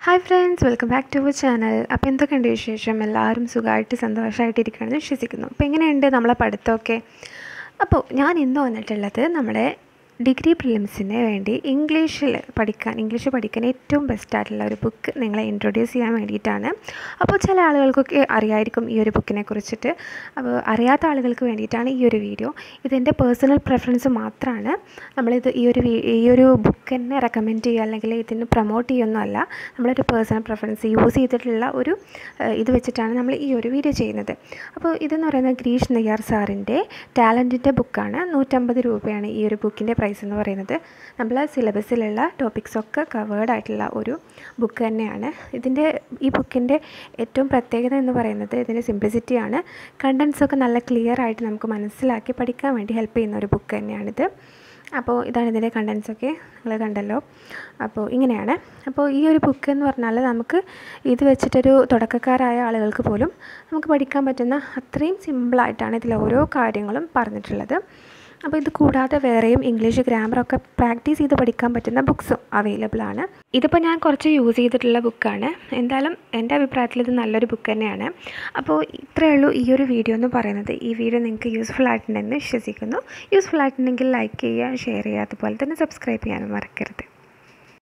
hi friends welcome back to our channel അപ്പോൾ എന്തൊക്കെയുണ്ട് വിശേഷം എല്ലാവരും സുഖമായിട്ട് സന്തോഷമായിട്ടിരിക്കുകയാണെന്ന് വിശ്വസിക്കുന്നു അപ്പോൾ എങ്ങനെയുണ്ട് നമ്മളെ പഠിത്തമൊക്കെ അപ്പോൾ ഞാൻ ഇന്ന് വന്നിട്ടുള്ളത് നമ്മുടെ ഡിഗ്രി പ്രിലിംസിന് വേണ്ടി ഇംഗ്ലീഷിൽ പഠിക്കാൻ ഇംഗ്ലീഷ് പഠിക്കാൻ ഏറ്റവും ബെസ്റ്റ് ആയിട്ടുള്ള ഒരു ബുക്ക് നിങ്ങളെ ഇൻട്രൊഡ്യൂസ് ചെയ്യാൻ വേണ്ടിയിട്ടാണ് അപ്പോൾ ചില ആളുകൾക്കൊക്കെ അറിയായിരിക്കും ഈ ഒരു ബുക്കിനെ കുറിച്ചിട്ട് അപ്പോൾ അറിയാത്ത ആളുകൾക്ക് വേണ്ടിയിട്ടാണ് ഈ ഒരു വീഡിയോ ഇതെൻ്റെ പേഴ്സണൽ പ്രിഫറൻസ് മാത്രമാണ് നമ്മളിത് ഈ ഒരു വീ- ഈ ഒരു ബുക്ക് തന്നെ റെക്കമെൻഡ് ചെയ്യുക അല്ലെങ്കിൽ ഇതിന് പ്രൊമോട്ട് ചെയ്യുന്നതല്ല നമ്മളൊരു പേഴ്സണൽ പ്രിഫറൻസ് യൂസ് ചെയ്തിട്ടുള്ള ഒരു ഏഹ്, ഇത് വെച്ചിട്ടാണ് നമ്മൾ ഈ ഒരു വീഡിയോ ചെയ്യുന്നത് അപ്പോൾ ഇതെന്ന് പറയുന്നത് ഗ്രീഷ് നെയ്യാർ സാറിൻ്റെ ടാലൻറ്റിൻ്റെ ബുക്കാണ് നൂറ്റമ്പത് രൂപയാണ് ഈ ഒരു ബുക്കിൻ്റെ പ്രൈസ് എന്ന് പറയുന്നത് നമ്മളെ സിലബസിലുള്ള ടോപ്പിക്സൊക്കെ കവേർഡ് ആയിട്ടുള്ള ഒരു ബുക്ക് തന്നെയാണ് ഇതിൻ്റെ ഈ ബുക്കിൻ്റെ ഏറ്റവും പ്രത്യേകത എന്ന് പറയുന്നത് ഇതിൻ്റെ സിംപ്ലിസിറ്റിയാണ് കണ്ടൻസ് ഒക്കെ നല്ല ക്ലിയർ ആയിട്ട് നമുക്ക് മനസ്സിലാക്കി പഠിക്കാൻ വേണ്ടി ഹെൽപ്പ് ചെയ്യുന്ന ഒരു ബുക്ക് തന്നെയാണിത് അപ്പോൾ ഇതാണ് ഇതിൻ്റെ കണ്ടൻസ് ഒക്കെ നിങ്ങൾ കണ്ടല്ലോ അപ്പോൾ ഇങ്ങനെയാണ് അപ്പോൾ ഈ ഒരു ബുക്ക് എന്ന് പറഞ്ഞാൽ നമുക്ക് ഇത് വെച്ചിട്ടൊരു തുടക്കക്കാരായ ആളുകൾക്ക് പോലും നമുക്ക് പഠിക്കാൻ പറ്റുന്ന അത്രയും സിമ്പിളായിട്ടാണ് ഇതിൽ ഓരോ കാര്യങ്ങളും പറഞ്ഞിട്ടുള്ളത് അപ്പോൾ ഇത് കൂടാതെ വേറെയും ഇംഗ്ലീഷ് ഗ്രാമറൊക്കെ പ്രാക്ടീസ് ചെയ്ത് പഠിക്കാൻ പറ്റുന്ന ബുക്സും അവൈലബിൾ ആണ് ഇതിപ്പോൾ ഞാൻ കുറച്ച് യൂസ് ചെയ്തിട്ടുള്ള ബുക്കാണ് എന്തായാലും എൻ്റെ അഭിപ്രായത്തിൽ ഇത് നല്ലൊരു ബുക്ക് തന്നെയാണ് അപ്പോൾ ഇത്രയേ ഉള്ളൂ ഈ ഒരു വീഡിയോ എന്ന് പറയുന്നത് ഈ വീഡിയോ നിങ്ങൾക്ക് യൂസ്ഫുൾ ആയിട്ടുണ്ടെന്ന് വിശ്വസിക്കുന്നു യൂസ്ഫുൾ ആയിട്ടുണ്ടെങ്കിൽ ലൈക്ക് ചെയ്യുക ഷെയർ ചെയ്യുക അതുപോലെ തന്നെ സബ്സ്ക്രൈബ് ചെയ്യാനും മറക്കരുത്